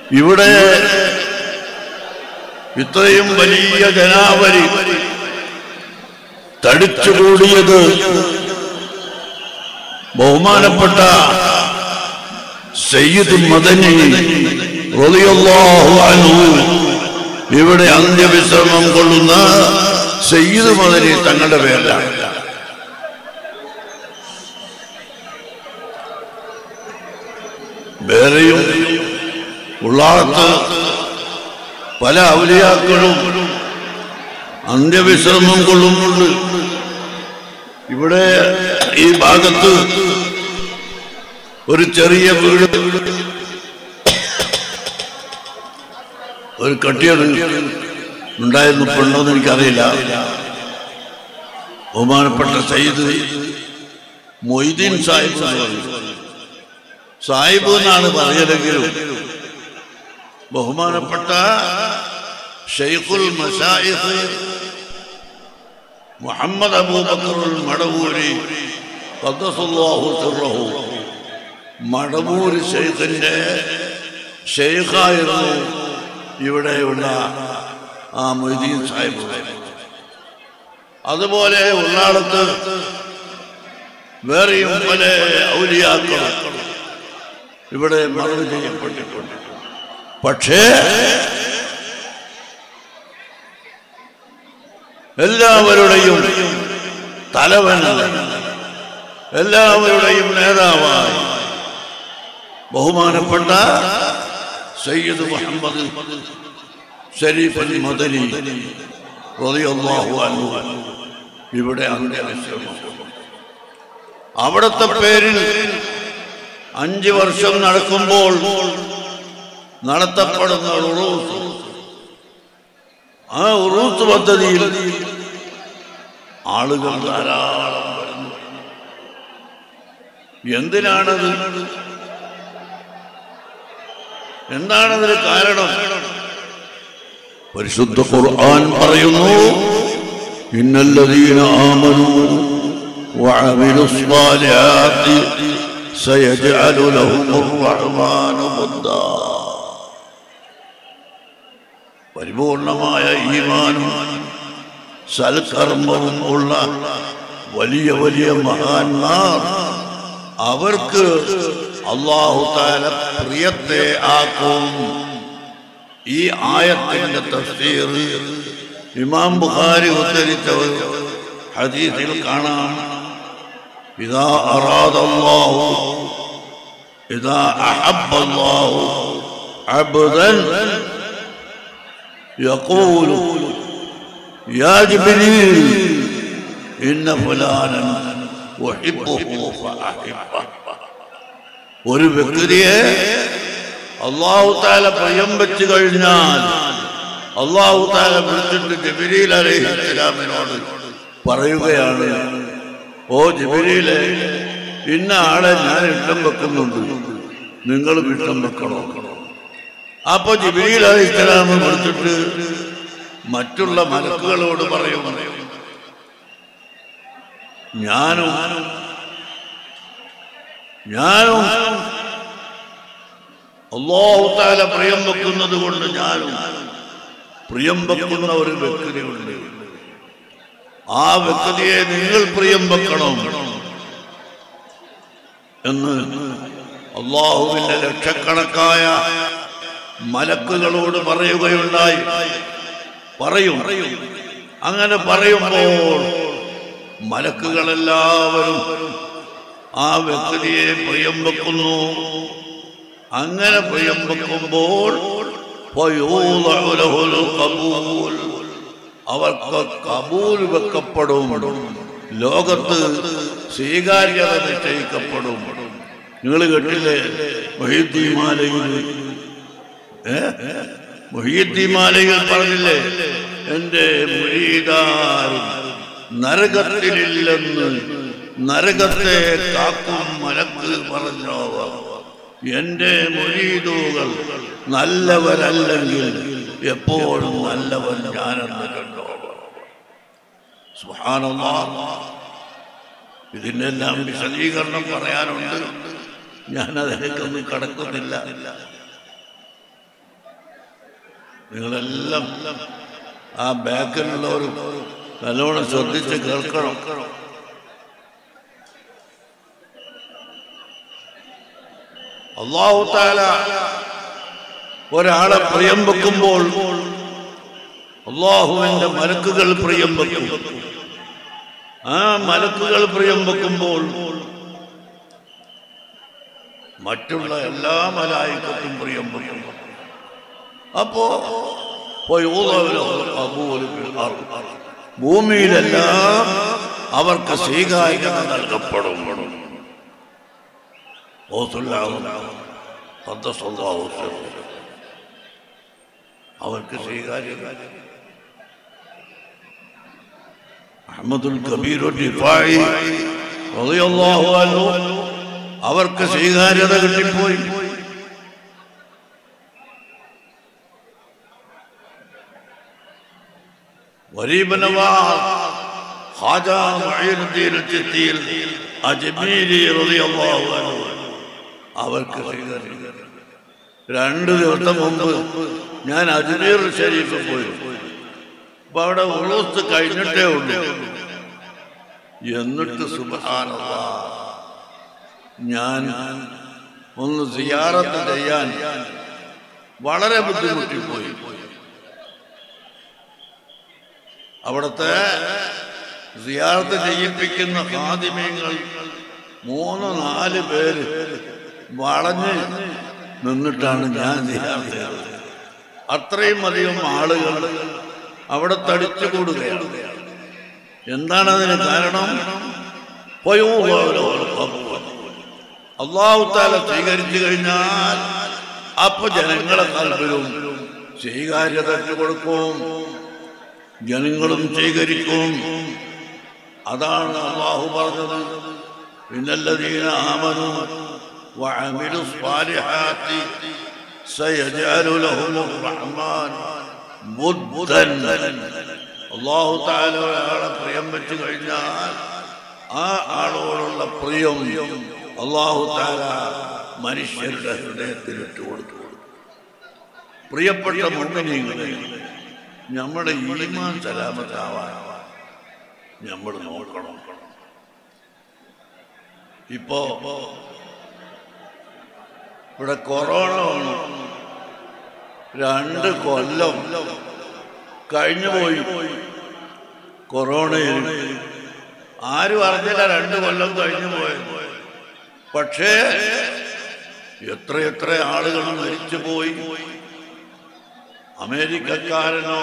ഇവിടെ ഇത്രയും വലിയ ജനാവലി തടിച്ചുകൂടിയത് ബഹുമാനപ്പെട്ട സയ്യിദ് മദനി റളിയല്ലാഹു അൻഹു ഇവിടെ അന്ത്യവിശ്രമം കൊള്ളുന്ന സയ്യിദ് മദനി തങ്ങളുടെ പേരിലാണ് വേറെയും ഉള്ളാളത്ത് പല ഔലിയാക്കളും അന്ത്യവിശ്രമം കൊള്ളുന്നുണ്ട് ഇവിടെ ഈ ഭാഗത്ത് ഒരു ചെറിയ വീട് ഒരു കട്ടിയത് ഉണ്ടായിരുന്നു പെണ്ണോന്ന് എനിക്കറിയില്ല ബഹുമാനപ്പെട്ട സയ്യിദ് മൊയ്തീൻ സാഹിബ് എന്ന് പറയും. സാഹിബ് എന്നാണ് പറഞ്ഞതെങ്കിലും ബഹുമാനപ്പെട്ട ഷെയ്ഖുൽ മഷായിഖ് മുഹമ്മദ് അബൂബക്കറുൽ മടവൂരി ഖദ്ദസല്ലാഹു സിർറഹു മടവൂര് ഷെയ്ഖിന്റെ ഷെയ്ഖായിരുന്നു ഇവിടെയുള്ള ആ മൊയ്തീൻ സാഹിബ് അതുപോലെ ഉള്ളാളത്ത് വേറെയും പല ഔലിയാക്കൾ ഇവിടെ മറവ് ചെയ്യപ്പെട്ടിട്ടുണ്ട് പക്ഷേ എല്ലാവരുടെയും തലവനല്ല എല്ലാവരുടെയും നേതാവായി ബഹുമാനപ്പെട്ട സയ്യിദ് മുഹമ്മദ് ഷരീഫ് അലി മദനി റളിയല്ലാഹു അൻഹു ഇവിടെ അന്ത്യവിശ്രമം അവിടുത്തെ പേരിൽ അഞ്ച് വർഷം നടക്കുമ്പോൾ നടത്തപ്പെടുന്ന ഉറൂസ് ആ ഉറൂസ് പദ്ധതിയിൽ ആളുകൾ ധാരാളം വരുന്നു എന്തിനാണത് എന്താണതിന് കാരണം പരിശുദ്ധ ഖുർആൻ പറയുന്നു ഇന്നല്ലദീന ആമനു وعملوا الصالحات سيجعل لهم الرحمن ودا പരിപൂർണമായ ഈമാനും സൽക്കർമ്മവും ഉള്ള വലിയ വലിയ മഹാന്മാർ അവർക്ക് അള്ളാഹു താല പ്രിയത്തെ ആക്കും ഈ ആയത്തിന്റെ തഫ്സീർ ഇമാം ബുഖാരി ഉദ്ധരിച്ച ഒരു ഹദീസിൽ കാണാം إذا أراد الله إذا أحب الله عبدا يقول يا جبريل إن فلانا أحبه فأحبه ഒരു വ്യക്തിയെ അള്ളാഹു താല പ്രിയം വെച്ച് കഴിഞ്ഞാൽ അള്ളാഹു താല വിളിച്ചിട്ട് ജബിരിൽ അലൈഹി ഇസ്ലാമിനോട് പറയുകയാണ് ഓ ജിബിരിയിലെ ഇന്ന ആളെ ഞാൻ ഇഷ്ടം വെക്കുന്നുണ്ട് നിങ്ങൾ ഇഷ്ടം വെക്കണോ അപ്പൊ ജിബിരിയിൽ അലൈഹിസ്സലാം വിളിച്ചിട്ട് മറ്റുള്ള മലക്കുകളോട് പറയും ഞാനും ഞാനും അള്ളാഹുത്താല പ്രിയം വെക്കുന്നത് കൊണ്ട് ഞാനും പ്രിയം വെക്കുന്ന ഒരു വ്യക്തിയുണ്ട് ആ വ്യക്തിയെ നിങ്ങൾ പ്രിയം വെക്കണം എന്ന് അള്ളാഹുവിന്റെ ലക്ഷക്കണക്കായ മലക്കുകളോട് പറയുകയുണ്ടായി പറയും അങ്ങനെ പറയുമ്പോൾ മലക്കുകളെല്ലാവരും ആ വ്യക്തിയെ പ്രിയം വെക്കുന്നു അങ്ങനെ പ്രിയം വെക്കുമ്പോൾ ഫയൂളഉ ലഹുൽ ഖബൂൽ അവർക്ക് കബൂൽ വെക്കപ്പെടും ലോകത്ത് സ്വീകാര്യത നിശ്ചയിക്കപ്പെടും നിങ്ങൾ കേട്ടില്ലേ മൊഹീദ്ദീമാലയിൽ മൊഹീദ്ദീമാലയിൽ പറഞ്ഞില്ലേ എന്റെ മുരീദാരും നരകത്തിലില്ലെന്ന് നരകത്തെ കാക്കും മലക്ക് പറഞ്ഞോ എന്റെ മുരീദുകൾ നല്ലവരല്ലെങ്കിൽ എപ്പോഴും നല്ലവൻ ഞാനെന്ന് കണ്ടോ സുബ്ഹാനല്ലാഹ്. ഇതിന്റെ എല്ലാം വിശദീകരണം പറയാനുണ്ട് ഞാൻ അതിലേക്കൊന്നും കടക്കുന്നില്ല നിങ്ങളെല്ലാം ആ ബാക്കിലുള്ളവരും നല്ലോണം ശ്രദ്ധിച്ച് കേൾക്കണം അള്ളാഹു താല ഒരാളെ പ്രിയം വെക്കുമ്പോൾ അള്ളാഹുവിന്റെ മലക്കുകൾ പ്രിയം വെക്കും ആ മലക്കുകൾ പ്രിയം വെക്കുമ്പോൾ മറ്റുള്ള എല്ലാ മലായിക്കത്തും പ്രിയം വെക്കും അപ്പോ ഭൂമിയിലെല്ലാം അവർക്ക് സ്വീകാര്യത നൽകപ്പെടും ഓസുല്ലാഹും ഖദ്ദസല്ലാഹു സിർറഹു. അവർക്ക് സ്വീകാര്യത അഹമ്മദുൽ കബീർ റിഫായി റളിയല്ലാഹു അൻഹു അവർക്ക് സ്വീകാര്യത കിട്ടിപ്പോയി വരീബ് നവാസ് ഖാജ മുഈനുദ്ദീൻ ചിസ്തിയിൽ അജ്മീരി റളിയല്ലാഹു അൻഹു അവർക്ക് സ്വീകാര്യത രണ്ട് ദിവസം മുമ്പ് ഞാൻ അജ്മീർ ഷരീഫ് പോയി അപ്പൊ അവിടെ ഉളൂസ് കഴിഞ്ഞിട്ടേ ഉള്ളൂ എന്നിട്ട് സുബ്ഹാനല്ലാ ഞാൻ ഒന്ന് സിയാറത്ത് ചെയ്യാൻ വളരെ ബുദ്ധിമുട്ടിപ്പോയി അവിടുത്തെ സിയാറത്ത് ചെയ്യിപ്പിക്കുന്ന ഹാദിമ്യങ്ങൾ മൂന്ന് നാല് പേര് വളഞ്ഞ് നിന്നിട്ടാണ് ഞാൻ സിയാറത്ത് ചെയ്തത്. അത്രയും അധികം ആളുകൾ അവിടെ തടിച്ചു കൂടുകയാണ് എന്താണ് അതിന് കാരണം അള്ളാഹു താല സ്വീകരിച്ചു കഴിഞ്ഞാൽ അപ്പൊ ജനങ്ങളെ കൽപ്പിലും സ്വീകാര്യത കൊടുക്കും ജനങ്ങളും സ്വീകരിക്കും അതാണ് അള്ളാഹു പറഞ്ഞത് പിന്നല്ലതീന ആമനു وعملوا الصالحات سيجعل لهم الرحمن ودا അള്ളാഹു താല ഒരാളെ പ്രിയം വെച്ച് കഴിഞ്ഞാൽ ആ ആളോടുള്ള പ്രിയം അള്ളാഹു താല മനുഷ്യരുടെ ഹൃദയത്തിൽ ഇട്ട് കൊടുത്തു പ്രിയപ്പെട്ട മുന്നണികളെ നമ്മുടെ ഈമാൻ സലാമത്താവാൻ നമ്മൾ നോക്കണം ഇപ്പോ ഇവിടെ കൊറോണ വന്നു രണ്ട് കൊല്ലം കഴിഞ്ഞു പോയി കൊറോണയിൽ ആരും അറിഞ്ഞില്ല രണ്ട് കൊല്ലം കഴിഞ്ഞു പോയത് പക്ഷേ എത്രയെത്ര ആളുകൾ മരിച്ചു പോയി അമേരിക്കക്കാരനോ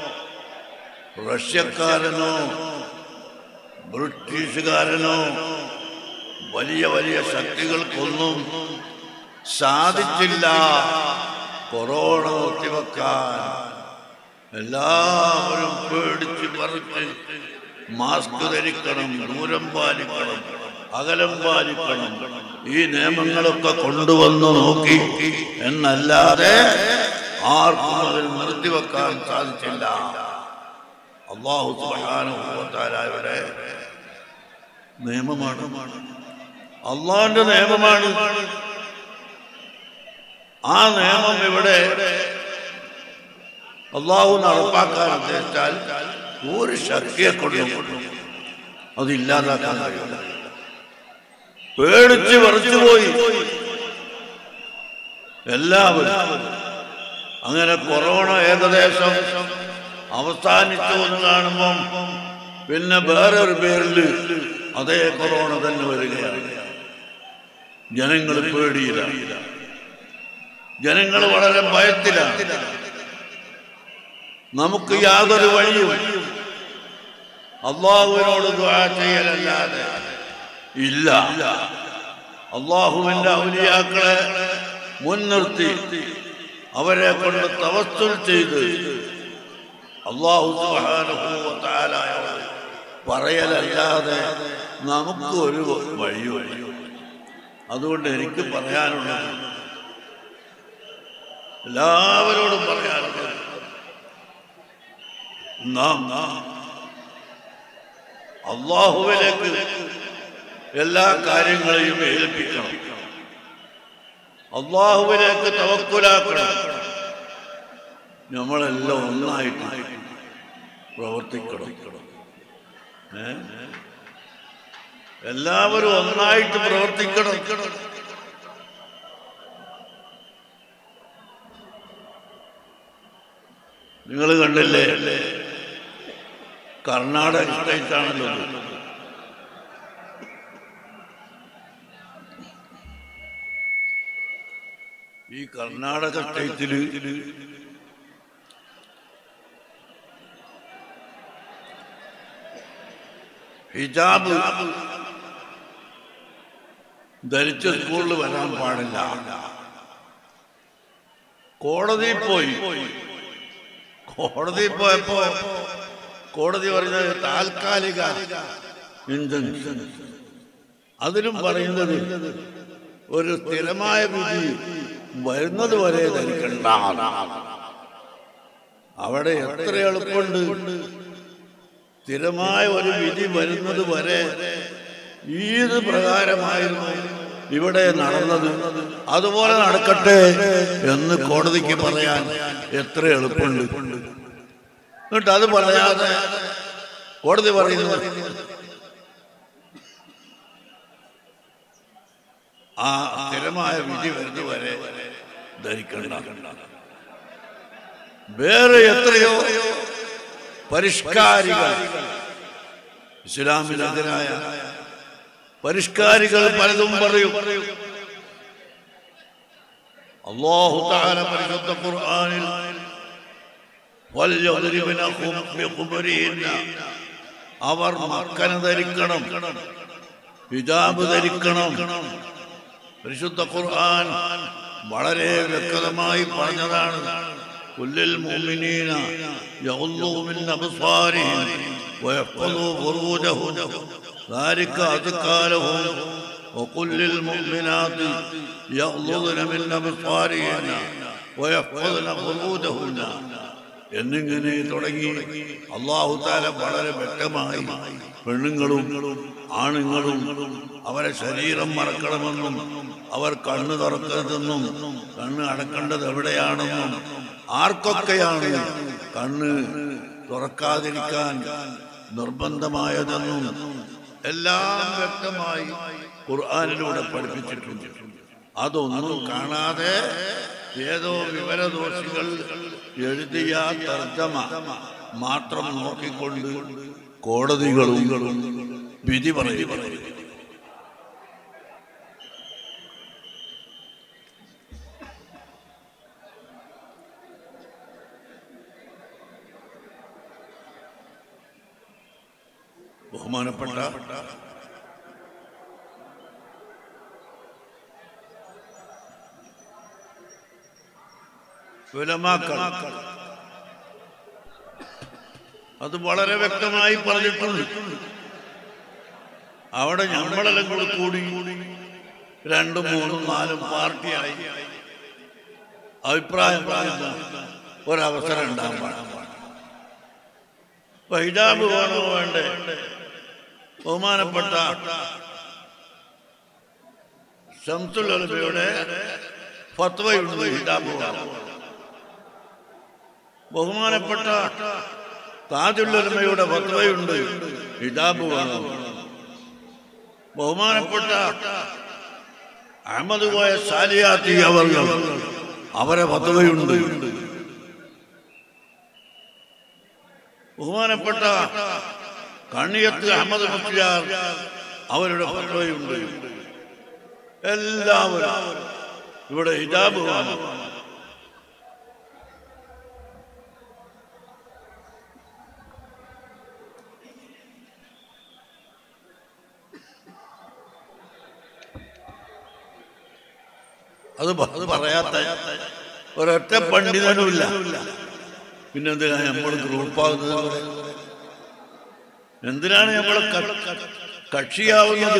റഷ്യക്കാരനോ ബ്രിട്ടീഷുകാരനോ വലിയ വലിയ ശക്തികൾക്കൊന്നും സാധിച്ചില്ല കൊറോണ നിർത്തിവെക്കാൻ എല്ലാവരും പേടിച്ച് പറിച്ച് മാസ്ക് ധരിക്കണം ദൂരം പാലിക്കണം അകലം പാലിക്കണം ഈ നിയമങ്ങളൊക്കെ കൊണ്ടുവന്ന് നോക്കി എന്നല്ലാതെ ആർക്കും അതിൽ നിർത്തിവെക്കാൻ സാധിച്ചില്ല അള്ളാഹു സുബാനുഭവത്താരായവരെ നിയമമാണ് അള്ളാഹിന്റെ നിയമമാണ് ആ നിയമം ഇവിടെ അള്ളാഹു നടപ്പാക്കാൻ ഉദ്ദേശിച്ചാൽ ഒരു ശക്തിയെ കൊണ്ടും അത് ഇല്ലാതാക്കാൻ കഴിയില്ല പേടിച്ച് പറിച്ചുപോയി എല്ലാവരും അങ്ങനെ കൊറോണ ഏകദേശം അവസാനിച്ചു എന്ന് കാണുമ്പം പിന്നെ വേറൊരു പേരിൽ അതേ കൊറോണ തന്നെ വരികയാണ് ജനങ്ങൾ പേടിയില്ല ജനങ്ങൾ വളരെ ഭയത്തിലാണ് നമുക്ക് യാതൊരു വഴിയും അള്ളാഹുവിനോട് ദുആ ചെയ്യലല്ലാതെ ഇല്ല അള്ളാഹുവിന്റെ ഔലിയാക്കളെ മുൻനിർത്തി അവരെ കൊണ്ട് തവസ്തുൽ ചെയ്ത് അള്ളാഹു സുബ്ഹാനഹു വ തആലയോട് പറയലല്ലാതെ നമുക്ക് ഒരു വഴിയും അതുകൊണ്ട് എനിക്ക് പറയാനുള്ളത് എല്ലാവരോടും പറയാനുള്ളത് നാം അള്ളാഹുവിലേക്ക് എല്ലാ കാര്യങ്ങളെയും ഏൽപ്പിക്കണം അള്ളാഹുവിലേക്ക് തവക്കുലാക്കണം നമ്മളെല്ലാം ഒന്നായിട്ട് പ്രവർത്തിക്കണം ഏ? എല്ലാവരും ഒന്നായിട്ട് പ്രവർത്തിക്കണം നിങ്ങൾ കണ്ടില്ലേ കർണാടക സ്റ്റേറ്റ് ആണല്ലോ ഇത്. ഈ കർണാടക സ്റ്റേറ്റില് ഹിജാബ് ധരിച്ച സ്കൂളിൽ വരാൻ പാടില്ല കോടതിയിൽ പോയി കോടതിയിൽ പോയപ്പോ കോടതി പറഞ്ഞത് താൽക്കാലിക ഇൻജങ്ഷൻ അതിലും പറയുന്നത് ഒരു സ്ഥിരമായ വിധി വരുന്നത് വരെ ധരിക്കണ്ട അവിടെ എത്ര എളുപ്പമുണ്ട് സ്ഥിരമായ ഒരു വിധി വരുന്നത് വരെ ഈത് പ്രകാരമായിരുന്നു ഇവിടെ നടന്നത് അതുപോലെ നടക്കട്ടെ എന്ന് കോടതിക്ക് പറയാൻ എത്ര എളുപ്പമുണ്ട് എന്നിട്ട് അത് പറയാതെ കോടതി പറയുന്നത് ആ സ്ഥിരമായ വിധി വരുന്നത് വരെ ധരിക്കണ്ട വേറെ എത്രയോ പരിഷ്കാരികൾ ഇസ്ലാമിനെതിരായ പരിഷ്കാരികൾ പലതും പറയും അള്ളാഹു തആല പരിശുദ്ധ ഖുർആനിൽ വല്യദ്രിബന ഖുബരിഹിന്ന അവർ മക്കന ധരിക്കണം ഹിജാബ് ധരിക്കണം പരിശുദ്ധ ഖുർആൻ വളരെ വ്യക്തമായി പറഞ്ഞതാണ് കുല്ലിൽ മുഅ്മിനീന യഗ്ളൂ മിൻ അബ്സാരിഹിം വയഹ്ഫളൂ ഫുറൂജഹും ذلك أزكى لهم وقل للمؤمنات يغضضن من أبصارهن ويحفظن فروجهن എന്നിങ്ങനെ തുടങ്ങി അള്ളാഹു താല വളരെ വ്യക്തമായി പെണ്ണുങ്ങളും ആണുങ്ങളും അവരെ ശരീരം മറക്കണമെന്നും അവർ കണ്ണ് തുറക്കരുതെന്നും കണ്ണ് അടക്കേണ്ടത് എവിടെയാണെന്നും ആർക്കൊക്കെയാണ് കണ്ണ് തുറക്കാതിരിക്കാൻ നിർബന്ധമായതെന്നും എല്ലാം വ്യക്തമായി ഖുർആാനിലൂടെ പഠിപ്പിച്ചിട്ടുണ്ട് അതൊന്നും കാണാതെ ഏതോ വിവരദോഷികൾ എഴുതിയ തർജ്ജമ മാത്രം നോക്കിക്കൊണ്ട് കോടതികളും വിധി പറയും ബഹുമാനപ്പെട്ട ഉലമാക്കൾ അത് വളരെ വ്യക്തമായി പറഞ്ഞിട്ടുണ്ട് അവിടെ നമ്മളെല്ലാം കൂടി കൂടി രണ്ടും മൂന്നും നാലും പാർട്ടിയായി അഭിപ്രായം പറയുന്ന ഒരവസരം ഉണ്ടാകാൻ പാടില്ല ഇപ്പൊ ഹിജാബ് വേണോ വേണ്ടേ ബഹുമാനപ്പെട്ട ശംസുലയുടെ ഫത്വയുണ്ട് ഹിജാബ് വേണം ബഹുമാനപ്പെട്ട താജുല്ലമയുടെ ഫത്വയുണ്ട് ഹിജാബ് വേണം ബഹുമാനപ്പെട്ട അഹമ്മദ് പോയ സാലിയാത്തി അവർ അവരെ ഫത്വയുണ്ട് ബഹുമാനപ്പെട്ട കണ്ണിയത്ത് അഹമ്മദ് മുസ്ലിയാർ അവരുടെ ഫത്വയുണ്ട് എല്ലാവരും ഇവിടെ ഹിജാബ് വേണം അത് പ- അത് പറയാത്ത ഒരൊറ്റ പണ്ഡിതനുമില്ല പിന്നെന്തിനാ നമ്മൾ ഗ്രൂപ്പാകുന്നത് എന്തിനാണ് നമ്മൾ കക്ഷിയാവുന്നത്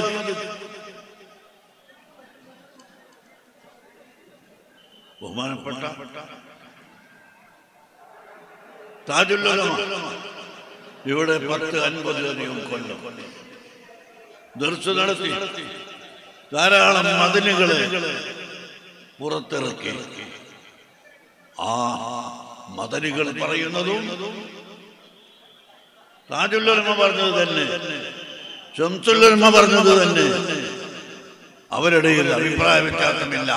ബഹുമാനപ്പെട്ട താജുല്ലുലമ ഇവിടെ പത്ത് അൻപതിലധികം കൊല്ലം ദർശ നടത്തി ധാരാളം മതിലുകളെ പുറത്തിറക്കി ആ മദനികൾ പറയുന്നതും താജുല്ലർമ പറഞ്ഞത് തന്നെ ഷംസുല്ലർമ പറഞ്ഞത് തന്നെ അവരിടയിൽ അഭിപ്രായ വ്യത്യാസമില്ല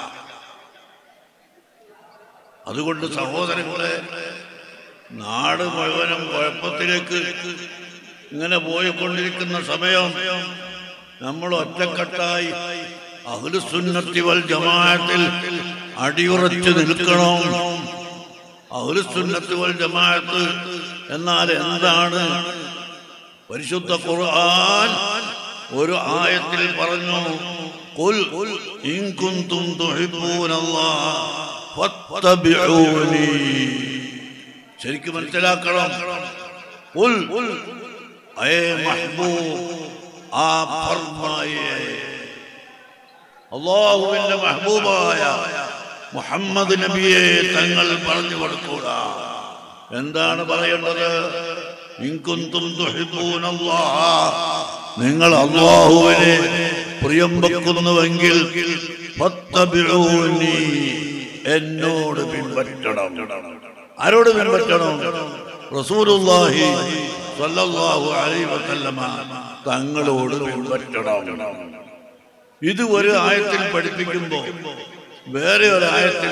അതുകൊണ്ട് സഹോദരങ്ങളെ നാട് മുഴുവനും കുഴപ്പത്തിലേക്ക് ഇങ്ങനെ പോയിക്കൊണ്ടിരിക്കുന്ന സമയം നമ്മൾ ഒറ്റക്കെട്ടായി അഹ്ലുസുന്നത്തി വൽ ജമാഅത്തിൽ അടിയുറച്ചു നിൽക്കണം അഹ്ലുസുന്നത്തി വൽ ജമാഅത്ത് എന്നാൽ എന്താണ് പരിശുദ്ധ ഖുർആൻ ഒരു ആയത്തിൽ പറഞ്ഞു ഖുൽ ഇൻ കുൻതും തുഹിബ്ബൂനല്ലാഹ ഫത്തബിഊനി ശരിക്കും മനസ്സിലാക്കണം ഖുൽ അയേ മഹ്ബൂബ് ആ ഫർമായേ അള്ളാഹുവിന്റെ മഹബൂബായ മുഹമ്മദ് നബിയെ തങ്ങൾ പറഞ്ഞു കൊടുക്കൂടാ എന്താണ് പറയേണ്ടത് ഇൻകുന്തും തുഹിബ്ബൂനല്ലാഹ. നിങ്ങൾ അള്ളാഹുവിനെ പ്രിയം വെക്കുന്നുവെങ്കിൽ ഫത്തബിഊനി. എന്നോട് പിൻപറ്റണം ആരോട് പിൻപറ്റണം റസൂലുള്ളാഹി സ്വല്ലല്ലാഹു അലൈഹി വസല്ലമ തങ്ങളോട് പിൻപറ്റണം ഇത് ഒരു ആയത്തിൽ പഠിപ്പിക്കുമ്പോ വേറെ ഒരു ആയത്തിൽ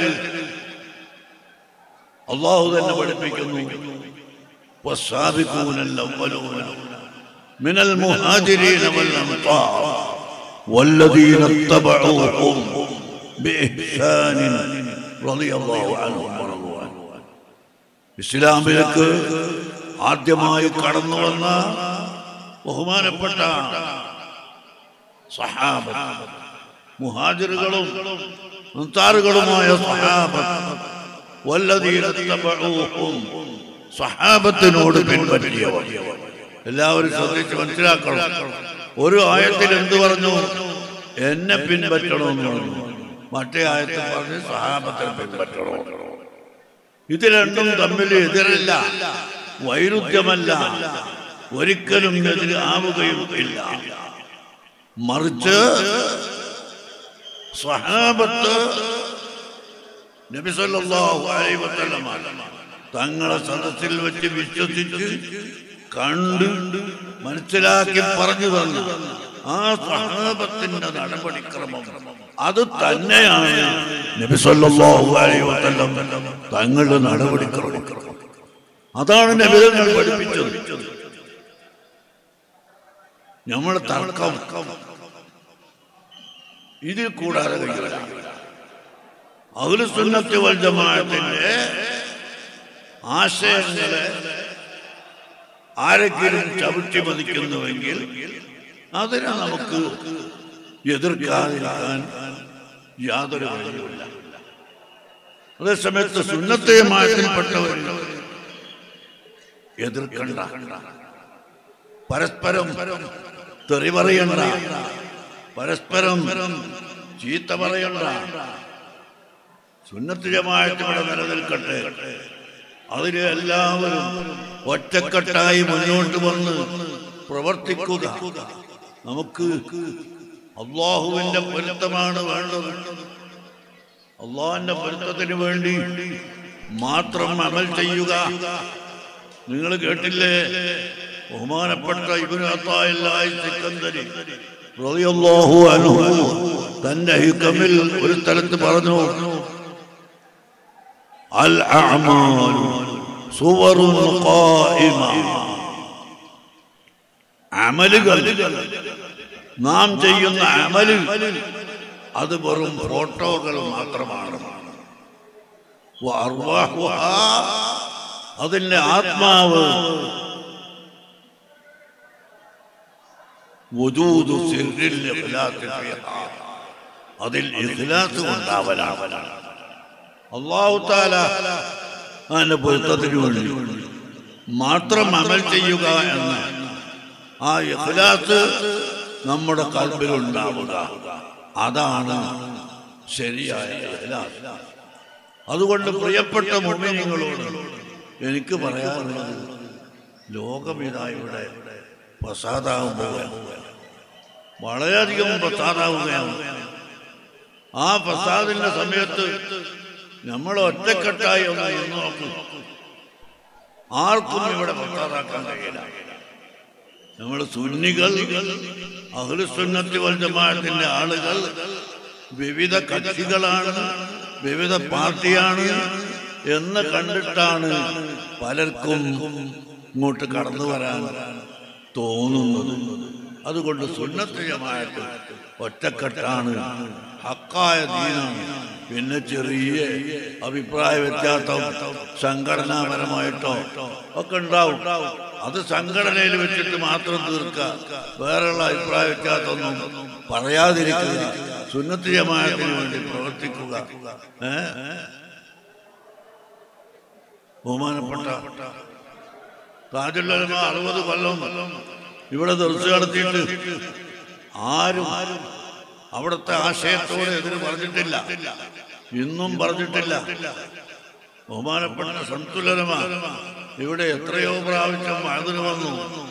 അള്ളാഹു തന്നെ പഠിപ്പിക്കുന്നു والسابقون الأولون من المهاجرين والأنصار والذين اتبعوهم بإحسان رضي الله عنهم ورضوا عنه ഇസ്ലാമിലേക്ക് ആദ്യമായി കടന്നു വന്ന ബഹുമാനപ്പെട്ട സഹാബത്ത് മുഹാജിറുകളും അൻസാറുകളുമായ സഹാബത്ത് വല്ലതീന തബഊഹും സഹാബത്തിനോട് പിൻപറ്റിയവർ എല്ലാവരും ശ്രദ്ധിച്ച് മനസ്സിലാക്കണം ഒരു ആയത്തിൽ എന്ത് പറഞ്ഞു എന്നെ പിൻപറ്റണമെന്ന് പറഞ്ഞു മറ്റേ ആയത്തിൽ പറഞ്ഞു സഹാബത്തിനെ പിൻപറ്റണോ ഇത് രണ്ടും തമ്മിൽ എതിരല്ല വൈരുദ്ധ്യമല്ല ഒരിക്കലും എതിര് ആവുകയും ഇല്ല മറിച്ച് സ്വഹാബത്ത് നബി സല്ലല്ലാഹു അലൈഹി വസല്ലമ തങ്ങളെ സദസ്സിൽ വെച്ച് വിശ്വസിച്ച് കണ്ട് മനസ്സിലാക്കി പറഞ്ഞു തന്നു ആ സ്വഹാബത്തിന്റെ നടപടിക്രമം അത് തന്നെയാണ് നബി സല്ലല്ലാഹു അലൈഹി വസല്ലം തങ്ങളുടെ നടപടിക്രമം അതാണ് നബിതങ്ങൾ പഠിപ്പിച്ചത് നമ്മൾ തർക്കം ഇതിൽ കൂടാതെ കഴിയില്ല അഖിലുസുന്നത്തി വൽ ജമാഅത്തിന്റെ ആശയങ്ങളെ ആരെങ്കിലും ചവിട്ടി മതിക്കുന്നുവെങ്കിൽ അതിനെ നമുക്ക് എതിർക്കാതിരിക്കാൻ യാതൊരു വഴിയുമില്ല അതേസമയത്ത് സുന്നത്തെ മാറ്റിൽപ്പെട്ടവർ എതിർക്കണ്ട പരസ്പരം തെറി പറയണ്ട പരസ്പരം ചീത്ത പറയണ്ട സുന്നത്ത് ജമാഅത്ത് ഇവിടെ നിലനിൽക്കട്ടെ അതിന് എല്ലാവരും ഒറ്റക്കെട്ടായി മുന്നോട്ട് വന്ന് പ്രവർത്തിക്കുക നമുക്ക് അള്ളാഹുവിന്റെ പൊരുത്തമാണ് വേണ്ടത് അള്ളാഹിന്റെ പൊരുത്തത്തിന് വേണ്ടി മാത്രം അമൽ ചെയ്യുക നിങ്ങൾ കേട്ടില്ലേ ബഹുമാനപ്പെട്ട ഇബ്നു അത്തായില്ലാഹി സിക്കന്ദരി റളിയല്ലാഹു അൻഹു തന്റെ ഹിക്കമിൽ ഒരു സ്ഥലത്ത് പറഞ്ഞു അൽ അഅമാലു സുവറുൻ ഖായിമ അമലുകൾ നാം ചെയ്യുന്ന അമല് അത് വെറും ഫോട്ടോകൾ മാത്രമാണ് വഅർവാഹുഹാ, അതിന്റെ ആത്മാവ് വജൂദു സിർരിൽ ഇഖ്ലാസ് ഫീഹാ. അതിൽ ഇഖ്ലാസ് ഉണ്ടാവലാണ് അള്ളാഹു താല അതിന്റെ പൊരുത്തത്തിന് വേണ്ടി മാത്രം അമൽ ചെയ്യുക എന്ന് ആ ഇഖ്ലാസ് നമ്മുടെ കൽബിൽ ഉണ്ടാവുക അതാണ് ശരിയായ ഇഖ്ലാസ് അതുകൊണ്ട് പ്രിയപ്പെട്ട മുമ്പിനിങ്ങളോട് എനിക്ക് പറയാനുള്ളത് ലോകമിതാ ഇവിടെ പ്രസാദാവുകയാണ് വളരെയധികം പ്രസാദാവുകയാണ് ആ പ്രസാദിന്റെ സമയത്ത് നമ്മൾ ഒറ്റക്കെട്ടായി ഒന്ന് നിന്ന് നോക്കും ആർക്കും ഇവിടെ പത്താറാക്കാൻ കഴിയില്ല നമ്മൾ സുന്നികൾ അഖിലുസുന്നത്തി വൽ ജമാഅത്തിന്റെ ആളുകൾ വിവിധ കക്ഷികളാണ് വിവിധ പാർട്ടിയാണ് എന്ന് കണ്ടിട്ടാണ് പലർക്കും ഇങ്ങോട്ട് കടന്നു വരാൻ തോന്നുന്നത് അതുകൊണ്ട് സുന്നത്ത് ജമാഅത്ത് ഒറ്റക്കെട്ടാണ് ഹക്കായ ദീനാണ് പിന്നെ ചെറിയ അഭിപ്രായ വ്യത്യാസം സംഘടനാപരമായിട്ടോ ഒക്കെ ഉണ്ടാവും അത് സംഘടനയിൽ വെച്ചിട്ട് മാത്രം തീർക്കുക വേറെയുള്ള അഭിപ്രായ വ്യത്യാസമൊന്നും പറയാതിരിക്കുക സുന്നത്ത് ജമാഅത്തിന് വേണ്ടി പ്രവർത്തിക്കുക ഏ ബഹുമാനപ്പെട്ട താജുല്ലമ അറുപത് കൊല്ലം ഇവിടെ ദർശനം നടത്തിയിട്ട് ആരും അവിടുത്തെ ആശയത്തോട് എതിര് പറഞ്ഞിട്ടില്ല ഇന്നും പറഞ്ഞിട്ടില്ല ബഹുമാനപ്പെട്ട സംതുലനമ ഇവിടെ എത്രയോ പ്രാവശ്യം അതിന് വന്നു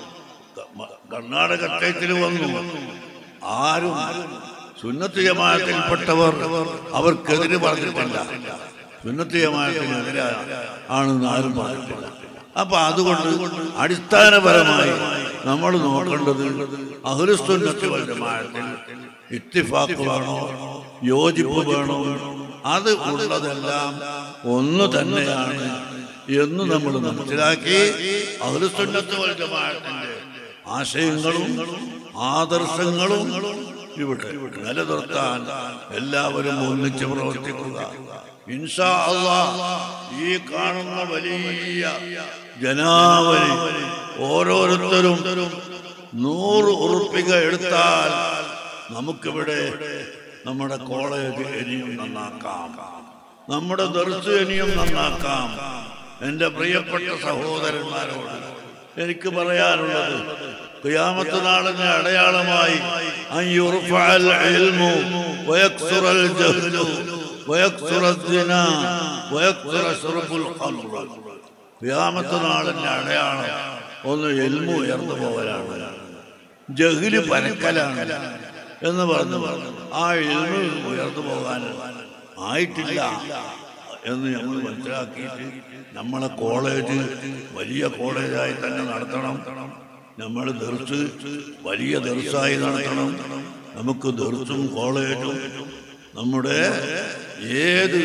കർണാടക സ്റ്റേറ്റിൽ വന്നു ആരും സുന്നത്ത് ജമാഅത്തിൽപ്പെട്ടവർ അവർക്കെതിരെ പറഞ്ഞിട്ടില്ല സുന്നത്ത് ജമാഅത്തിനെതിരെ ആണെന്ന് ആരും പറഞ്ഞിട്ടില്ല അപ്പൊ അതുകൊണ്ട് അടിസ്ഥാനപരമായി നമ്മൾ നോക്കേണ്ടത് അഹുലുസുന്നത്ത് വൽ ജമാഅത്തിൽ ഇത്തിഫാക്ക് വേണോ യോജിപ്പ് വേണോ അത് ഉള്ളതെല്ലാം ഒന്ന് തന്നെയാണ് എന്ന് നമ്മൾ മനസ്സിലാക്കി അഹുലുസുന്നത്ത് വൽ ജമാഅത്തിന്റെ ആശയങ്ങളും ആദർശങ്ങളും ഇവിടെ നിലനിർത്താൻ എല്ലാവരും ഒന്നിച്ച് പ്രവർത്തിക്കുക ഇൻഷാ അള്ളാ ഈ കാണുന്ന വലിയ ജനാവലി ഓരോരുത്തരും നൂറ് ഉറുപ്പിക എടുത്താൽ നമുക്കിവിടെ നമ്മുടെ കോളേജ് ഇനിയും നന്നാക്കാം നമ്മുടെ ദർശ ഇനിയും നന്നാക്കാം എൻ്റെ പ്രിയപ്പെട്ട സഹോദരന്മാരോട് എനിക്ക് പറയാനുള്ളത് ഖിയാമത്ത് നാളിന്റെ അടയാളമായി അൻ യുർഫഅൽ ഇൽമു വയക്സുറൽ ജഹ്ലു വയക്സുറ الزنا വയക്സുറ ശുർബുൽ ഖംറ ഖിയാമത്ത് നാളിന്റെ അടയാളം ഒന്ന് എൽമു ഉയർന്നു പോവലാണ് ജഹില് പരക്കലാണ് എന്ന് പറഞ്ഞു ആ എൽമു ഉയർന്നു പോകാൻ ആയിട്ടില്ല എന്ന് ഞങ്ങൾ മനസ്സിലാക്കിയിട്ട് നമ്മളെ കോളേജ് വലിയ കോളേജായി തന്നെ നടത്തണം നമ്മൾ ദർസ് വലിയ ദർസായി നടത്തണം നമുക്ക് ദർസും കോളേജും നമ്മുടെ ഏത്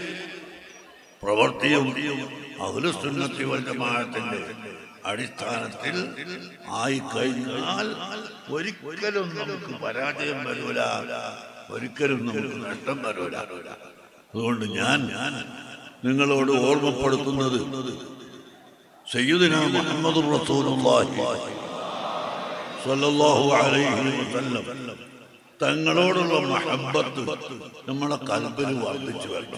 പ്രവൃത്തിയും അഹുലുസുന്നത്തി വൽജമാഅത്തിന്റെ അടിസ്ഥാനത്തിൽ ആയി കഴിഞ്ഞാൽ ഒരിക്കലും നമുക്ക് പരാജയം വരൂല ഒരിക്കലും നമുക്ക് നഷ്ടം വരൂല അതുകൊണ്ട് ഞാൻ നിങ്ങളോട് ഓർമ്മപ്പെടുത്തുന്നത് സയ്യിദുന മുഹമ്മദ് റസൂലുള്ളാഹി സ്വല്ലല്ലാഹു അലൈഹി വസല്ലം തങ്ങളോടുള്ള മഹബത്ത് നമ്മളെ കൽബിൽ വർദ്ധിച്ചു വരണം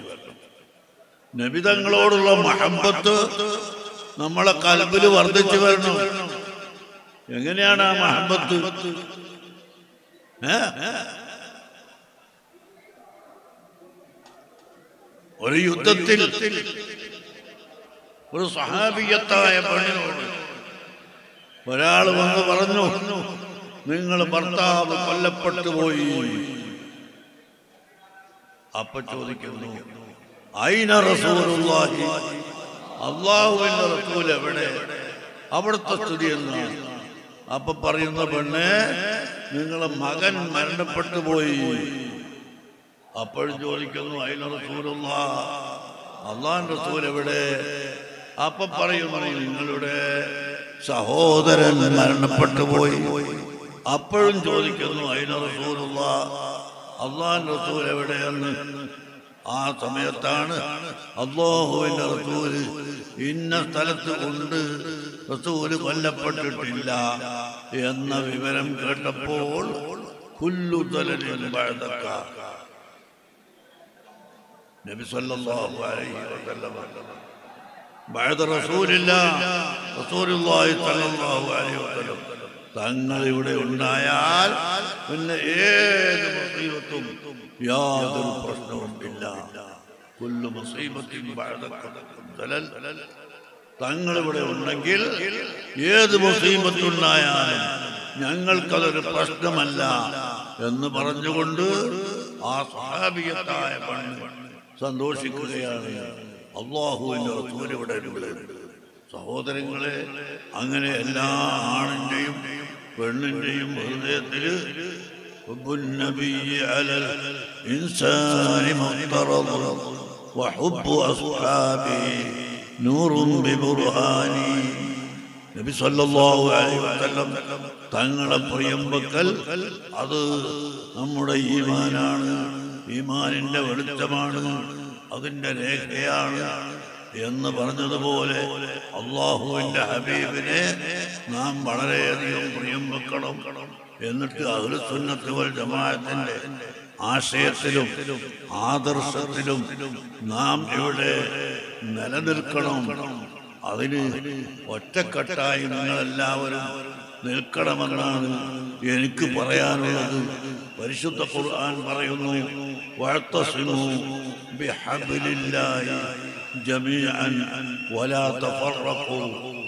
നബി തങ്ങളോടുള്ള മഹബത്ത് നമ്മളെ കൽബിൽ വർദ്ധിച്ചു വരണം എങ്ങനെയാണ് ആ മഹബത്ത് ഏ ഒരു യുദ്ധത്തിൽ ഒരു സഹാബിയത്തായ പെണ്ണിനോട് ഒരാൾ വന്ന് പറഞ്ഞു നിങ്ങൾ ഭർത്താവ് കൊല്ലപ്പെട്ടു പോയി അപ്പൊ ചോദിക്കുന്നു അയിന റസൂലുള്ളാഹി അള്ളാഹുവിന്റെ റസൂൽ എവിടെ അവിടുത്തെ സ്ഥിതി എന്നാണ് അപ്പൊ പറയുന്ന പെണ്ണ് നിങ്ങളെ മകൻ മരണപ്പെട്ടു പോയി അപ്പോഴും ചോദിക്കുന്നു അയിന റസൂലുള്ള അള്ളാൻ റസൂൽ എവിടെ അപ്പൊ പറയുന്നു നിങ്ങളുടെ സഹോദരൻ മരണപ്പെട്ടു പോയി അപ്പോഴും ചോദിക്കുന്നു അയിന റസൂലുള്ള അള്ളാൻ റസൂൽ എവിടെയെന്ന് ആ സമയത്താണ് അള്ളാഹുവിന്റെ റസൂല് ഇന്ന സ്ഥലത്ത് കൊണ്ട് റസൂല് കൊല്ലപ്പെട്ടിട്ടില്ല എന്ന വിവരം കേട്ടപ്പോൾ കുല്ലു തലലിൻ ബഅദക നബി സല്ലല്ലാഹു അലൈഹി വസല്ലം ബഅദ റസൂലില്ല റസൂലുള്ളാഹി സല്ലല്ലാഹു അലൈഹി വസല്ലം തങ്ങൾ ഇവിടെ ഉണ്ടായാൽ പിന്നെ ഏത് മുസീബത്തും യാതൊരു പ്രശ്നവും ഇല്ല കുല്ലു മുസീബത്തിൻ ബഅദക ദലൽ തങ്ങൾ ഇവിടെ ഉണ്ടെങ്കിൽ ഏത് മുസീബത്തുണ്ടായാലും ഞങ്ങൾക്കതൊരു പ്രശ്നമല്ല എന്ന് പറഞ്ഞുകൊണ്ട് ആ സഹാബിയത്തായ പണ്ണ് സന്തോഷിക്കുകയാണ് അള്ളാഹുവിൻ്റെ റസൂൽ ഇവിടെ ഉണ്ട് സഹോദരങ്ങളെ അങ്ങനെ എല്ലാ ആണിൻ്റെയും പെണ്ണിൻ്റെയും ഹൃദയത്തിൽ حب النبي على الإنسان مفترض وحب أصحابه نور ببرهانه നബി സല്ലല്ലാഹു അലൈഹി വസല്ലം തങ്ങളെ പ്രിയം വെക്കൽ അത് നമ്മുടെ ഈമാനാണ് ഈമാനിന്റെ വെളിച്ചമാണ് അതിന്റെ രേഖയാണ് എന്ന് പറഞ്ഞതുപോലെ അള്ളാഹുവിന്റെ ഹബീബിനെ നാം വളരെയധികം പ്രിയം വെക്കണം എന്നിട്ട് അഹ്ലുസുന്നത്ത് വൽ ജമാഅത്തിന്റെ ആശയത്തിലും ആദർശത്തിലും നാം ഇവിടെ നിലനിൽക്കണം അതിന് ഒറ്റക്കെട്ടായി നിങ്ങളെല്ലാവരും നിൽക്കണമെന്നാണ് എനിക്ക് പറയാനുള്ളത് പരിശുദ്ധ ഖുർആൻ പറയുന്നു വഅത്തസിമു ബിഹബ്ലില്ലാഹി ജമീഅൻ വലാ തഫറഖു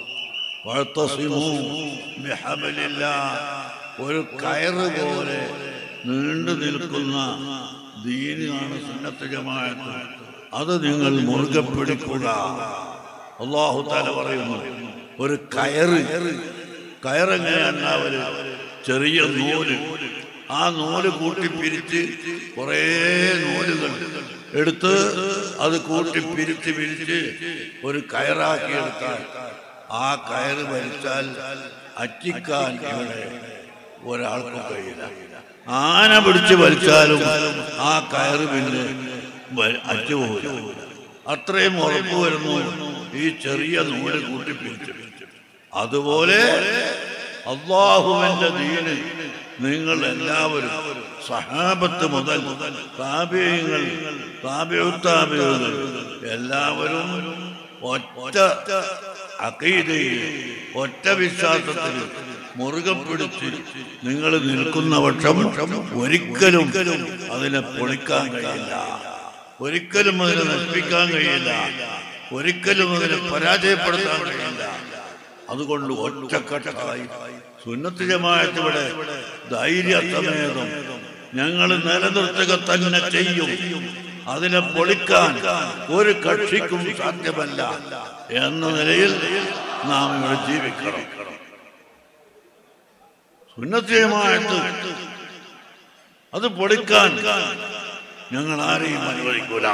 വഅത്തസിമു ബിഹബ്ലില്ലാഹ് ഒരു കയറ് പോലെ നീണ്ടു നിൽക്കുന്ന ദീനാണ് സുന്നത്ത് ജമാഅത്ത് അത് നിങ്ങൾ മുറുകെ പിടിക്കുക അള്ളാഹു താല പറയുന്നു ഒരു കയറ് കയറെങ്ങനെയുണ്ടാവല് ചെറിയ നൂല് ആ നൂല് കൂട്ടി പിരിച്ച് കുറേ നൂലുകൾ എടുത്ത് അത് കൂട്ടി പിരിച്ച് പിരിച്ച് ഒരു കയറാക്കി എടുത്താൽ ആ കയറ് വലിച്ചാൽ അറ്റിക്കാൻ ഇവിടെ ഒരാൾക്കും കഴിയില്ല ആന പിടിച്ച് വലിച്ചാലും ആ കയറ് പിന്നെ വ- അറ്റുപോകില്ല അത്രയും ഉറപ്പ് വരുന്നു ഈ ചെറിയ നൂല് കൂട്ടിപ്പിടിച്ചു അതുപോലെ അള്ളാഹുവിന്റെ ദീന് നിങ്ങൾ എല്ലാവരും സഹാബത്ത് മുതൽ താപ്യങ്ങൾ താപ്യത്താപ്യങ്ങൾ എല്ലാവരും ഒറ്റ അക്കീതയിൽ ഒറ്റ വിശ്വാസത്തിൽ മുറുകെ പിടിച്ച് നിങ്ങൾ നിൽക്കുന്ന പക്ഷം ഒരിക്കലും അതിനെ പൊളിക്കാൻ കഴിയില്ല ഒരിക്കലും അതിനെ നശിപ്പിക്കാൻ കഴിയില്ല ഒരിക്കലും അതിനെ പരാജയപ്പെടുത്താൻ കഴിയില്ല അതുകൊണ്ട് ഒറ്റക്കെട്ടായി സുന്നത്ത് ജമാഅത്ത് ഇവിടെ ധൈര്യസമേതം ഞങ്ങൾ നിലനിർത്തുക തന്നെ ചെയ്യും അതിനെ പൊളിക്കാൻ ഒരു കക്ഷിക്കും സാധ്യമല്ല എന്ന നിലയിൽ നാം ഇവിടെ ജീവിക്കണം സുന്നത്ത് ജമാഅത്ത് അത് പൊളിക്കാൻ ഞങ്ങൾ ആരെയും അനുവദിക്കൂല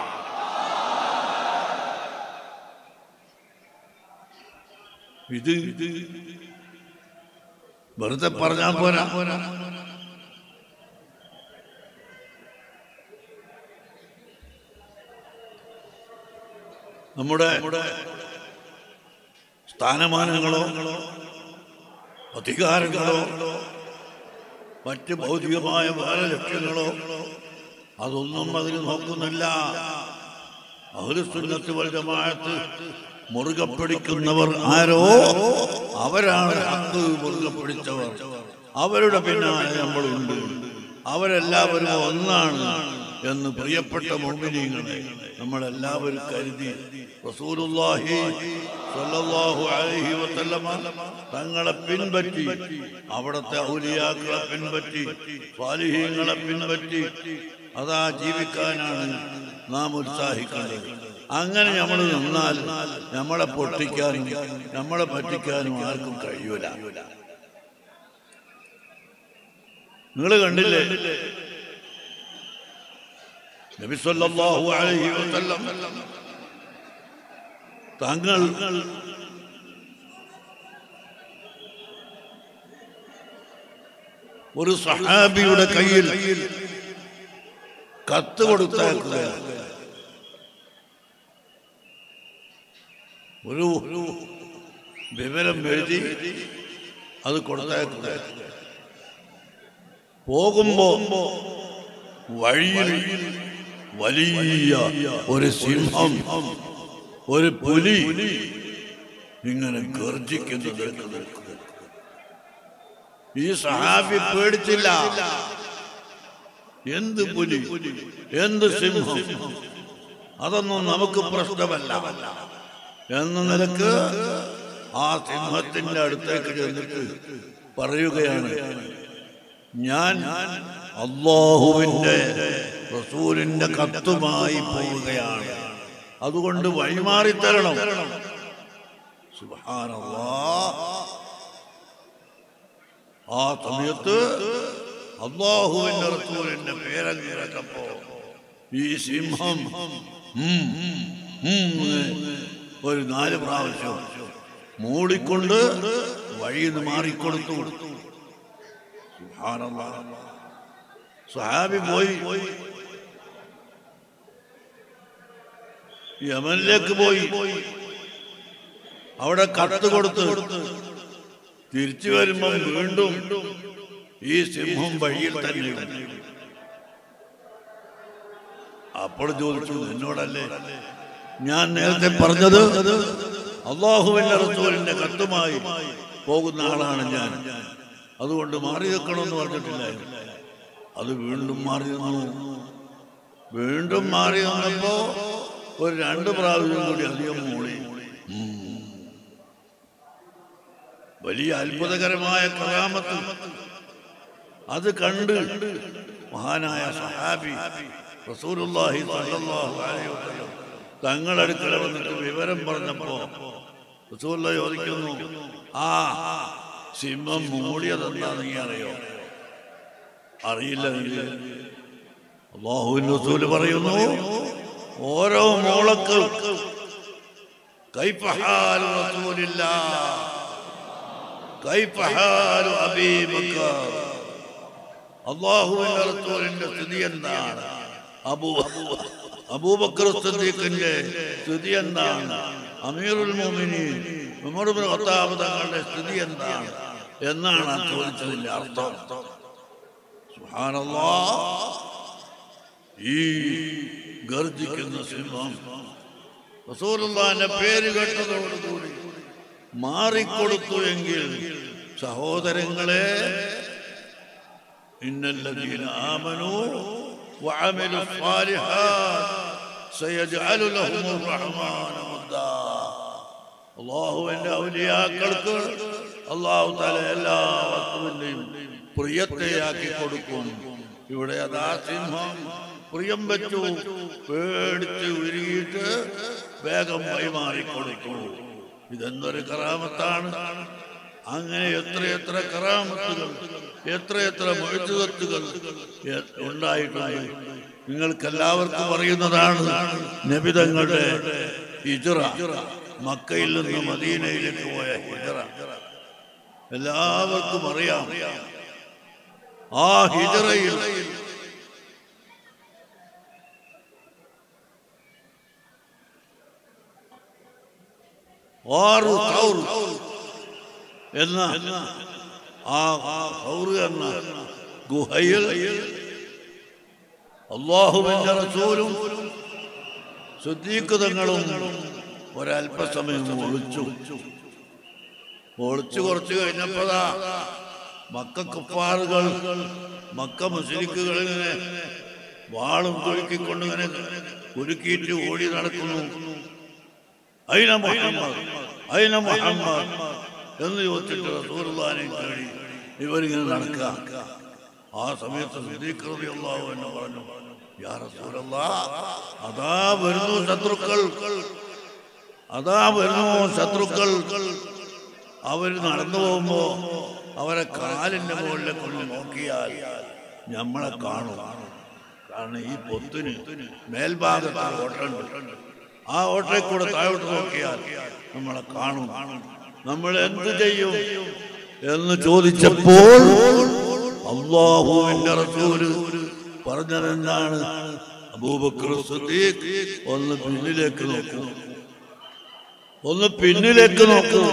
ഇത് ഇത് വെറുതെ പറഞ്ഞാൽ പോരാ നമ്മുടെ സ്ഥാനമാനങ്ങളോ അധികാരങ്ങളോ മറ്റ് ഭൗതികമായ വേറെ ലക്ഷ്യങ്ങളോ അതൊന്നും അതിന് നോക്കുന്നില്ല അഹ്ലുസുന്നത്ത് വൽ ജമാഅത്ത് മുറുകെ പിടിക്കുന്നവർ ആരോ അവരാണ് ഹക്ക് മുറുകെ പിടിച്ചവർ അവരുടെ പിന്നാലെ നമ്മളുണ്ട് അവരെല്ലാവരും ഒന്നാണ് എന്ന് പ്രിയപ്പെട്ട മുമ്പിനീങ്ങളെ നമ്മളെല്ലാവരും കരുതി റസൂലുള്ളാഹി സ്വല്ലല്ലാഹു അലൈഹി വസല്ലമ തങ്ങളെ പിൻപറ്റി അവിടുത്തെ ഔലിയാക്കളെ പിൻപറ്റി സ്വാലിഹീങ്ങളെ പിൻപറ്റി അതാ ജീവിക്കാനാണ് നാം ഉത്സാഹിക്കേണ്ടത് അങ്ങനെ നമ്മൾ നിന്നാൽ നമ്മളെ പൊട്ടിക്കാനും നമ്മളെ പറ്റിക്കാനും ആർക്കും കഴിയൂല നിങ്ങൾ കണ്ടില്ലേ നബി സല്ലല്ലാഹു അലൈഹി വസല്ലം താങ്കൾ ഒരു സഹാബിയുടെ കയ്യിൽ കത്ത് കൊടുത്തേക്കുക ഒരു ഒരു വിവരം എഴുതി അത് കൊടുത്തേക്കുക പോകുമ്പോ വഴിയിൽ വലിയ ഒരു സിംഹം ഒരു പുലി ഇങ്ങനെ ഗർജിക്കുന്നത് നിൽക്കുക. ഈ സഹാബി പേടിച്ചില്ല എന്ത് പുലി എന്ത് സിംഹം അതൊന്നും നമുക്ക് പ്രശ്നമല്ല എന്ന നിലക്ക് ആ സിംഹത്തിന്റെ അടുത്തേക്ക് ചെന്നിട്ട് പറയുകയാണ് ഞാൻ അള്ളാഹുവിന്റെ റസൂലിന്റെ കത്തുമായി പോവുകയാണ് അതുകൊണ്ട് വഴിമാറി തരണം സുബ്ഹാനല്ലാഹ്. ആ സമയത്ത് അള്ളാഹുവിന്റെ റസൂലിന്റെ പേരങ്ങ് കേട്ടപ്പോ ഈ സിംഹം ഉം, ഉം, ഉം എന്ന് ഒരു നാല് പ്രാവശ്യം മൂടിക്കൊണ്ട് വഴിയിൽ നിന്ന് മാറിക്കൊടുത്തു സുബ്ഹാനല്ലാഹ്. സ്വഹാബി പോയി യമനിലേക്ക് പോയി അവിടെ കത്ത് കൊടുത്ത് തിരിച്ചു വരുമ്പം വീണ്ടും ഈ സിംഹം വഴിയിൽ തന്നെ അപ്പോൾ ചോദിച്ചു എന്നോടല്ലേ ഞാൻ നേരത്തെ പറഞ്ഞത് അള്ളാഹുവിന്റെ റസൂലിന്റെ കത്തുമായി പോകുന്ന ആളാണ് ഞാൻ അതുകൊണ്ട് മാറി വെക്കണമെന്ന് പറഞ്ഞിട്ടില്ലായിരുന്നു അത് വീണ്ടും മാറി നിന്നു വീണ്ടും മാറി വന്നപ്പോ ഒരു രണ്ട് പ്രാവശ്യം കൂടി അധികം മൂളി ഉം. വലിയ അത്ഭുതകരമായ കലാമത്ത് അത് കണ്ട് മഹാനായ സഹാബി റസൂലുള്ളാഹി സ്വല്ലല്ലാഹു അലൈഹി വസല്ലം തങ്ങളടുക്കൽ വന്നിട്ട് വിവരം പറഞ്ഞപ്പോ റസൂലുള്ള ചോദിക്കുന്നു ആ സിംഹം മൂടിയതെന്താന്ന് നീ അറിയോ അറിയില്ല നിനക്ക്. അള്ളാഹുവിന്റെ റസൂല് പറയുന്നു ഓരോ മൂളക്ക് കൈപ്പഹാൽ റസൂലില്ല കൈപ്പഹാൽ അബീബക്കർ അള്ളാഹുവിന്റെ റസൂലിന്റെ സ്ഥിതി എന്താണ് അബൂ അബൂബക്കർ സിദ്ദീഖിന്റെ സ്ഥിതി എന്താണ് അമീറുൽ മോമിനീൻ ഉമർ ഇബ്നു ഖത്താബ് തങ്ങളുടെ സ്ഥിതി എന്താണ് എന്നാണ് ആ ചോദിച്ചതിന്റെ അർത്ഥം സുബ്ഹാനല്ലാഹ് ഈ ഗർജിക്കുന്ന സിംഹം റസൂലുള്ളാഹിന്റെ പേര് കേട്ടതോടുകൂടി മാറിക്കൊടുത്തു എങ്കിൽ സഹോദരങ്ങളെ ഇന്നല്ലദീന ആമനു وعملوا الصالحات سيجعل لهم الرحمن ودا അള്ളാഹുവിന്റെ ഔലിയാക്കൾക്ക് അള്ളാഹു തല എല്ലാ വസ്തുവിന്റെയും പ്രിയത്തെയാക്കി കൊടുക്കും ഇവിടെ അതാ സിംഹം പ്രിയം വെച്ചു പേടിച്ച് ഉരുകിയിട്ട് വേഗം വൈമാറി കൊടുത്തു ഇതെന്തൊരു കറാമത്താണ് അങ്ങനെ എത്രയെത്ര കറാമത്തുകൾ എത്രയെത്ര മൊഴുത്തുകത്തുകൾ ഉണ്ടായിട്ടുണ്ട് നിങ്ങൾക്കെല്ലാവർക്കും അറിയുന്നതാണ് നബിതങ്ങളുടെ ഹിജറ മക്കയിൽ നിന്ന് മദീനയിലേക്ക് പോയ ഹിജറ എല്ലാവർക്കും അറിയാം ആ ഹിജറയിൽ ആറ് സൗർ എന്ന ആ സൗർ എന്ന ഗുഹയിൽ അള്ളാഹുവിന്റെ റസൂലും ശുദ്ധീകൃതങ്ങളും ഒരല്പസമയം ഒളിച്ചു ഒളിച്ചു കുറച്ച് കഴിഞ്ഞപ്പോഴാ മക്ക കുപ്പാറുകൾ മക്ക മുസ്ലിക്കുകൾ ഇങ്ങനെ വാളും കുലുക്കിക്കൊണ്ട് ഇങ്ങനെ കുലുക്കിയിട്ട് ഓടി നടക്കുന്നു അയിന മുഹമ്മദ് അയിന മുഹമ്മദ് എന്ന് ചോദിച്ചിട്ട് റസൂലുള്ളാഹിനെ തേടി ഇവരിങ്ങനെ നടക്കുക ആ സമയത്ത് സിദ്ദീഖ് അള്ളാഹു എന്ന് പറഞ്ഞു യാ റസൂലല്ലാ അതാ വരുന്നു ശത്രുക്കൾ അതാ വരുന്നു ശത്രുക്കൾ അവർ നടന്നു പോകുമ്പോ അവരെ കാലിന്റെ മുകളിലേക്ക് ഒന്ന് നോക്കിയാൽ നമ്മളെ കാണും കാരണം ഈ പൊത്തിന് മേൽഭാഗത്ത് ഓട്ടുണ്ട് ആ ഓട്ടയിൽ കൂടെ താഴോട്ട് നോക്കിയാൽ നമ്മളെ കാണും നമ്മൾ എന്ത് ചെയ്യും എന്ന് ചോദിച്ചപ്പോൾ അള്ളാഹുവിന്റെ റസൂല് പറഞ്ഞതെന്താണ് അബൂബക്കർ സിദ്ദീഖ് ഒന്ന് പിന്നിലേക്ക് നോക്കൂ ഒന്ന് പിന്നിലേക്ക് നോക്കൂ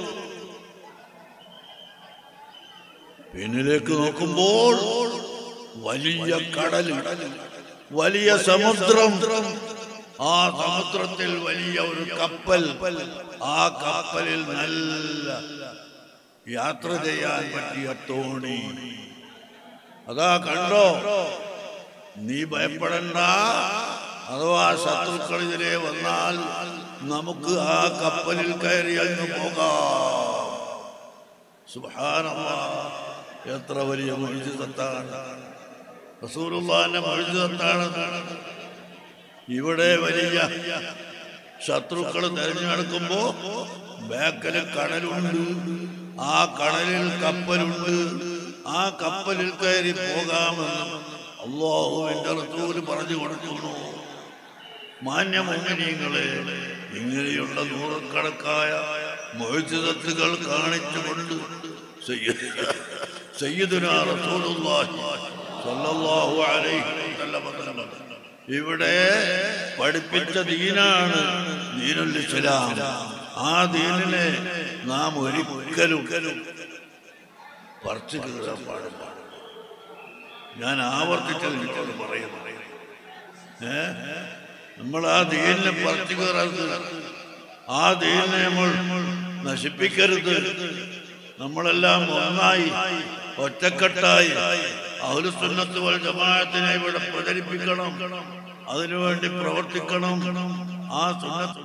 പിന്നിലേക്ക് നോക്കുമ്പോൾ വലിയ കടൽ വലിയ സമുദ്രം ആ സമുദ്രത്തിൽ വലിയ ഒരു കപ്പൽ ആ കപ്പലിൽ നല്ല യാത്ര ചെയ്യാൻ പറ്റിയ തോണി അതാ കണ്ടോ നീ ഭയപ്പെടണ്ട അഥവാ ശത്രുക്കൾ ഇതിലെ വന്നാൽ നമുക്ക് ആ കപ്പലിൽ കയറി അങ്ങ് പോകാം സുബ്ഹാനല്ലാഹ് എത്ര വലിയ മുഴുത്തത്താണ് റസൂലുള്ളാന്റെ മഴുതത്താണ് ഇവിടെ വലിയ ശത്രുക്കൾ തെരഞ്ഞെടുക്കുമ്പോ ബേക്കല് കടലുണ്ട് ആ കടലിൽ കപ്പലുണ്ട് ആ കപ്പലിൽ കയറി പോകാമെന്ന് അള്ളാഹുവിന്റെ റസൂല് പറഞ്ഞു കൊടുക്കുന്നു മാന്യ മോഹിനിയങ്ങളെ ഇങ്ങനെയുള്ള നൂറുകണക്കായ മൊഴിതത്തുകൾ കാണിച്ചുകൊണ്ട് സയ്യിദ്- സയ്യിദുനാ റസൂലുള്ളാഹി സ്വല്ലല്ലാഹു അലൈഹി വസല്ലം തങ്ങൾ ഇവിടെ പഠിപ്പിച്ച ദീനാണ് ദീനുൽ ഇസ്ലാം ആ ദീനിനെ നാം ഒരിക്കലും പറിച്ചു കീറാൻ പാടില്ല ഞാൻ ആവർത്തിച്ചത് നിങ്ങളോട് പറയുന്നു ഏ നമ്മൾ ആ ദീനിനെ പറിച്ചു കയറരുത് ആ ദീനിനെ നമ്മൾ നശിപ്പിക്കരുത് നമ്മളെല്ലാം ഒന്നായി ഒറ്റക്കെട്ടായി അഹുലുസുന്നത്ത് വൽ ജമാഅത്തിനെ ഇവിടെ പ്രചരിപ്പിക്കണം അതിനുവേണ്ടി പ്രവർത്തിക്കണം ആ സുന്നത്ത്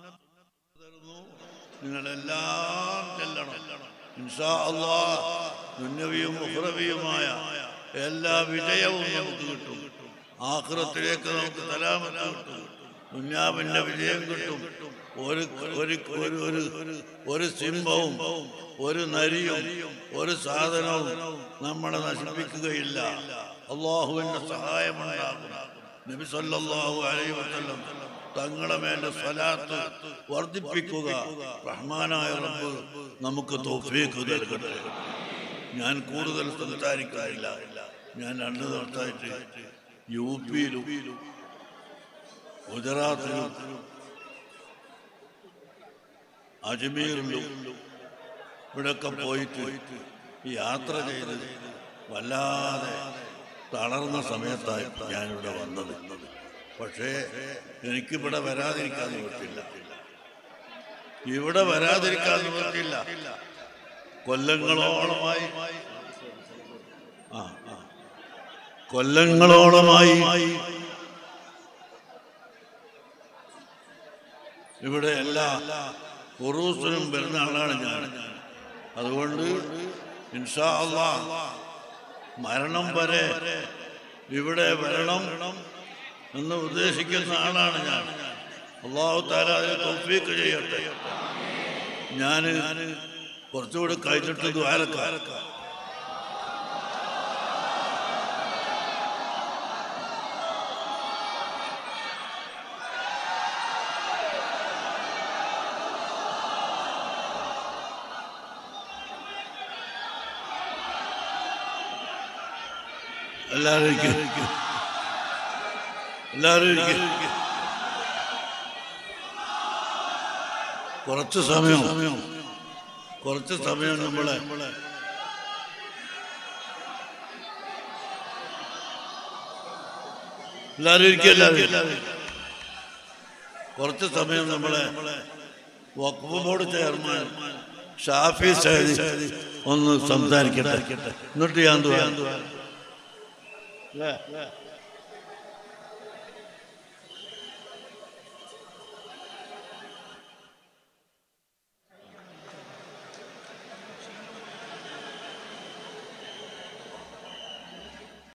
നിങ്ങളെല്ലാം ചെല്ലണം ഇൻഷാ അള്ളാഹ് ദുന്യവിയും ഉഹ്റവിയുമായ എല്ലാ വിജയവും നമുക്ക് കിട്ടും ആഖിറത്തിലേക്ക് നമുക്ക് സലാമത്ത് കിട്ടും ദുന്യാവിന്റെ വിജയം കിട്ടും ഒരു ഒരു ഒരു ഒരു ഒരു സിംഹവും ഒരു നരിയും ഒരു സാധനവും നമ്മളെ നശിപ്പിക്കുകയില്ല അള്ളാഹുവിന്റെ സഹായമുണ്ടാകും നബി സല്ലല്ലാഹു അലൈഹി വസല്ലം തങ്ങളെ മേലെ സ്വലാത്ത് വർദ്ധിപ്പിക്കുക റഹ്മാനായ റബ്ബ് നമുക്ക് തൗഫീഖ് നൽകട്ടെ ഞാൻ കൂടുതൽ സംസാരിക്കാറില്ല ഞാൻ രണ്ട് ദിവസമായിട്ട് യു പിയിലും ഗുജറാത്തിലും അജ്മീറിലും ഇവിടെയൊക്കെ പോയിട്ട് ഈ യാത്ര ചെയ്ത് വല്ലാതെ തളർന്ന സമയത്തായി ഞാനിവിടെ വന്നത് പക്ഷേ എനിക്കിവിടെ വരാതിരിക്കാൻ നിവൃത്തില്ല ഇവിടെ വരാതിരിക്കാൻ നിവൃത്തില്ല കൊല്ലങ്ങളോളമായി ആ ആ. കൊല്ലങ്ങളോളമായി ഇവിടെ എല്ലാ ഉറൂസിനും വരുന്ന ആളാണ് ഞാൻ അതുകൊണ്ട് ഇൻഷാ അള്ളാ മരണം വരെ ഇവിടെ വരണം എന്ന് ഉദ്ദേശിക്കുന്ന ആളാണ് ഞാൻ അള്ളാഹു താല അതിന് തൗഫീക്ക് ചെയ്യട്ടെ ഞാൻ കുറച്ചുകൂടി കഴിഞ്ഞിട്ട് ദ്വാരക്കാരക്ക എല്ലാവരും ഇരിക്ക്. എല്ലാവരും ഇരിക്ക്. കുറച്ച് സമയം കുറച്ച് സമയം നമ്മളെ എല്ലാവരും ഇരിക്കുക എല്ലാവരും കുറച്ച് സമയം നമ്മളെ വഖഫ് ബോർഡ് ചെയർമാൻ ഷാഫി സൈദി ഒന്ന് സംസാരിക്കട്ടെ എന്നിട്ട് ഞാൻ ദുആ- അല്ലേ